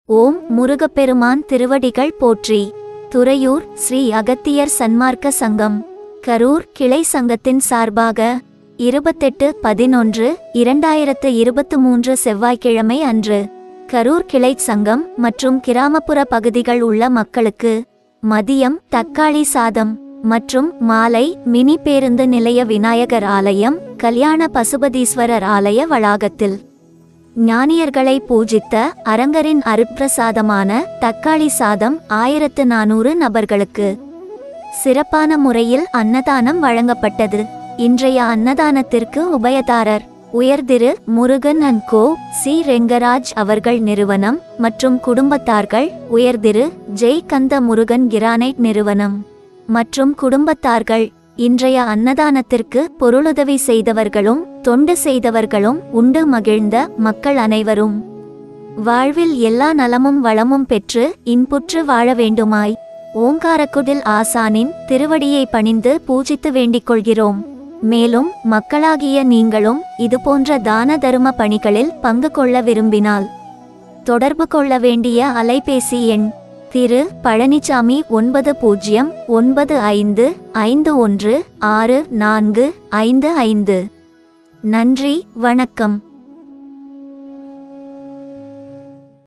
ஓம் முருகப்பெருமான் திருவடிகள் போற்றி துறையூர் ஸ்ரீ அகத்தியர் சன்மார்க்க சங்கம் கரூர் கிளை சங்கத்தின் சார்பாக இருபத்தெட்டு பதினொன்று இரண்டாயிரத்து இருபத்து மூன்று செவ்வாய்க்கிழமை அன்று கரூர் கிளை சங்கம் மற்றும் கிராமப்புற பகுதிகள் உள்ள மக்களுக்கு மதியம் தக்காளி சாதம் மற்றும் மாலை மினி பேருந்து நிலைய விநாயகர் ஆலயம் கல்யாண பசுபதீஸ்வரர் ஆலய வளாகத்தில் ஞானியர்களை பூஜித்த அரங்கரின் அருட்பிரசாதமான தக்காளி சாதம் ஆயிரத்து நானூறு நபர்களுக்கு சிறப்பான முறையில் அன்னதானம் வழங்கப்பட்டது இன்றைய அன்னதானத்திற்கு உபயதாரர் உயர்திரு Murugan and Co C Rengaraj அவர்கள் நிறுவனம் மற்றும் குடும்பத்தார்கள் உயர்திரு ஜெய் கந்த முருகன் கிரானைட் நிறுவனம் மற்றும் குடும்பத்தார்கள் இன்றைய அன்னதானத்திற்கு பொருளுதவி செய்தவர்களும் தொண்டு செய்தவர்களும் உண்டு மகிழ்ந்த மக்கள் அனைவரும் வாழ்வில் எல்லா நலமும் வளமும் பெற்று இன்புற்று வாழ வேண்டுமாய் ஓங்காரக்குடில் ஆசானின் திருவடியை பணிந்து பூஜித்து வேண்டிக் கொள்கிறோம் மேலும் மக்களாகிய நீங்களும் இதுபோன்ற தான தரும பணிகளில் பங்கு கொள்ள விரும்பினால் தொடர்பு கொள்ள வேண்டிய அலைபேசி எண் திரு பழனிசாமி ஒன்பது பூஜ்ஜியம் ஒன்பது ஐந்து ஐந்து ஒன்று ஆறு நான்கு ஐந்து ஐந்து நன்றி வணக்கம்